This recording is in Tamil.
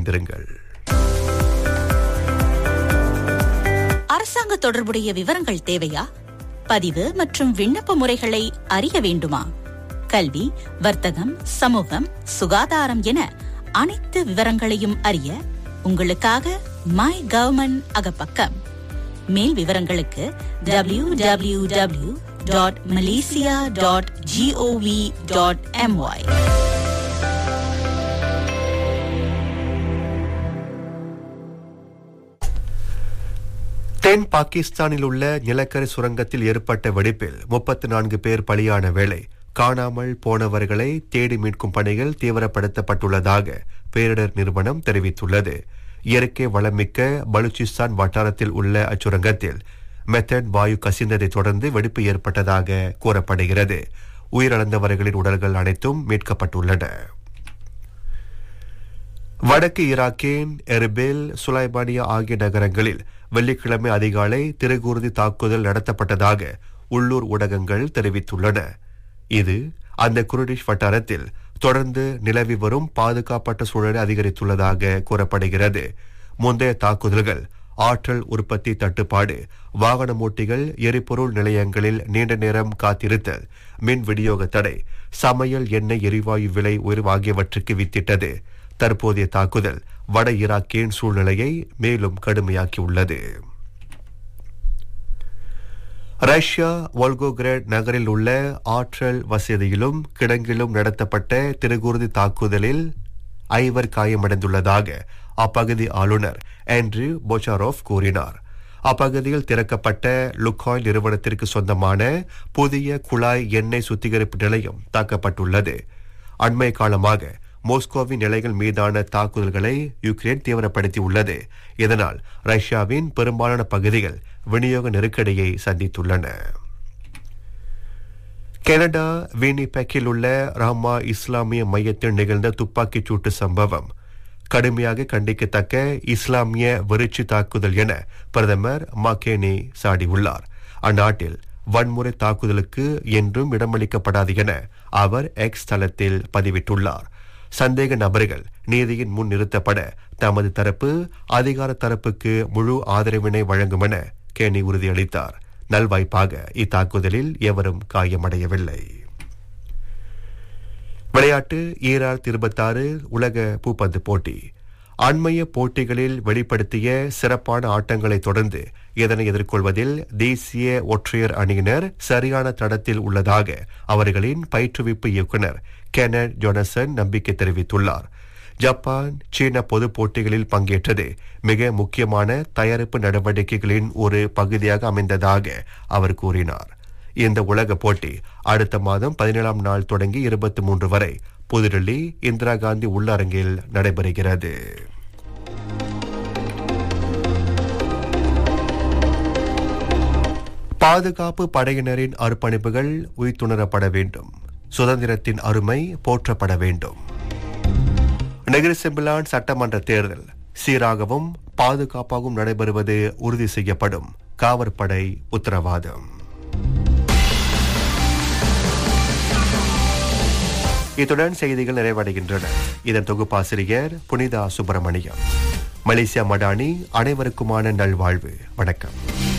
இணைந்திருங்கள் அரசாங்க தொடர்புடைய விவரங்கள் தேவையா பதிவு மற்றும் விண்ணப்ப முறைகளை அறிய வேண்டுமா கல்வி வர்த்தகம் சமூகம் சுகாதாரம் என அனைத்து விவரங்களையும் அறிய உங்களுக்காக மை கவர்மெண்ட் அகப்பக்கம் மேல் விவரங்களுக்கு W W W dot Malaysia dot GOV dot MY தென் பாகிஸ்தானில் உள்ள நிலக்கரி சுரங்கத்தில் ஏற்பட்ட வெடிப்பில் முப்பத்தி நான்கு பேர் பலியான வேளை காணாமல் போனவர்களை தேடி மீட்கும் பணிகள் தீவிரப்படுத்தப்பட்டுள்ளதாக பேரிடர் நிறுவனம் தெரிவித்துள்ளது இயற்கை வளமிக்க பலுச்சிஸ்தான் வட்டாரத்தில் உள்ள அச்சுரங்கத்தில் மெத்தட் வாயு கசிந்ததை தொடர்ந்து வெடிப்பு ஏற்பட்டதாக கூறப்படுகிறது உயிரிழந்தவர்களின் உடல்கள் அனைத்தும் மீட்கப்பட்டுள்ளன வடக்கு ஈராக்கின் எர்பில் சுலைபானியா ஆகிய நகரங்களில் வெள்ளிக்கிழமை அதிகாலை திருகூர்தி தாக்குதல் நடத்தப்பட்டதாக உள்ளூர் ஊடகங்கள் தெரிவித்துள்ளன இது அந்த குருடிஷ் வட்டாரத்தில் தொடர்ந்து நிலவி வரும் பாதுகாப்பற்ற சூழலை அதிகரித்துள்ளதாக கூறப்படுகிறது முந்தைய தாக்குதல்கள் ஆற்றல் உற்பத்தி தட்டுப்பாடு வாகனமூட்டிகள் எரிபொருள் நிலையங்களில் நீண்ட நேரம் காத்திருத்தல் மின் விநியோக தடை சமையல் எண்ணெய் எரிவாயு விலை உயர்வு ஆகியவற்றுக்கு வித்திட்டது தற்போதைய தாக்குதல் வட ஈராக்கின் சூழ்நிலையை மேலும் கடுமையாக்கியுள்ளது ரஷ்யா வோல்கோகிரேட் நகரில் உள்ள ஆற்றல் வசதியிலும் கிடங்கிலும் நடத்தப்பட்ட திருகுருதி தாக்குதலில் ஐவர் காயமடைந்துள்ளதாக அப்பகுதி ஆளுநர் ஆண்ட்ரூ போச்சாரோவ் கூறினார் அப்பகுதியில் திறக்கப்பட்ட லுக்காய் நிறுவனத்திற்கு சொந்தமான புதிய குழாய் எண்ணெய் சுத்திகரிப்பு நிலையம் தாக்கப்பட்டுள்ளது அண்மை காலமாக மோஸ்கோவின் நிலைகள் மீதான தாக்குதல்களை யுக்ரைன் தீவிரப்படுத்தியுள்ளது இதனால் ரஷ்யாவின் பெரும்பாலான பகுதிகள் விநியோக நெருக்கடியை சந்தித்துள்ளன கனடா வினிபெக்கில் உள்ள ரஹ்மா இஸ்லாமிய மையத்தில் நிகழ்ந்த துப்பாக்கிச் சூட்டு சம்பவம் கடுமையாக கண்டிக்கத்தக்க இஸ்லாமிய வெறிச்சி தாக்குதல் என பிரதமர் மக்கேனி சாடியுள்ளார் அந்நாட்டில் வன்முறை தாக்குதலுக்கு என்றும் இடமளிக்கப்படாது என அவர் எக்ஸ் தளத்தில் பதிவிட்டுள்ளார் சந்தேக நபர்கள் நீதியின் முன் நிறுத்தப்பட தமது தரப்பு அதிகார தரப்புக்கு முழு ஆதரவினை வழங்கும் என கேனி உறுதியளித்தார் நல்வாய்ப்பாக இத்தாக்குதலில் எவரும் காயமடையவில்லை விளையாட்டு ஈரார் இருபத்தாறு உலக பூப்பந்து போட்டி அண்மைய போட்டிகளில் வெளிப்படுத்திய சிறப்பான ஆட்டங்களை தொடர்ந்து இதனை எதிர்கொள்வதில் தேசிய ஒற்றையர் அணியினர் சரியான தடத்தில் உள்ளதாக அவர்களின் பயிற்றுவிப்பு இயக்குனர் கெனட் ஜொனசன் நம்பிக்கை தெரிவித்துள்ளார் ஜப்பான் சீன பொது போட்டிகளில் பங்கேற்றது மிக முக்கியமான தயாரிப்பு நடவடிக்கைகளின் ஒரு பகுதியாக அமைந்ததாக அவர் கூறினார் இந்த உலக போட்டி அடுத்த மாதம் பதினேழாம் நாள் தொடங்கி இருபத்தி மூன்று வரை புதுடெல்லி இந்திரா காந்தி உள்ளரங்கில் நடைபெறுகிறது பாதுகாப்பு படையினரின் அர்ப்பணிப்புகள் உய்த்துணரப்பட வேண்டும் சுதந்திரத்தின் அருமை போற்றப்பட வேண்டும் நெகிரி செம்பிலான் சட்டமன்ற தேர்தல் சீராகவும் பாதுகாப்பாகவும் நடைபெறுவது உறுதி செய்யப்படும் காவற்படை உத்தரவாதம் இத்துடன் செய்திகள் நிறைவடைகின்றன இதன் தொகுப்பாசிரியர் புனிதா சுப்பிரமணியம் மலேசியா மடானி அனைவருக்குமான நல்வாழ்வு வணக்கம்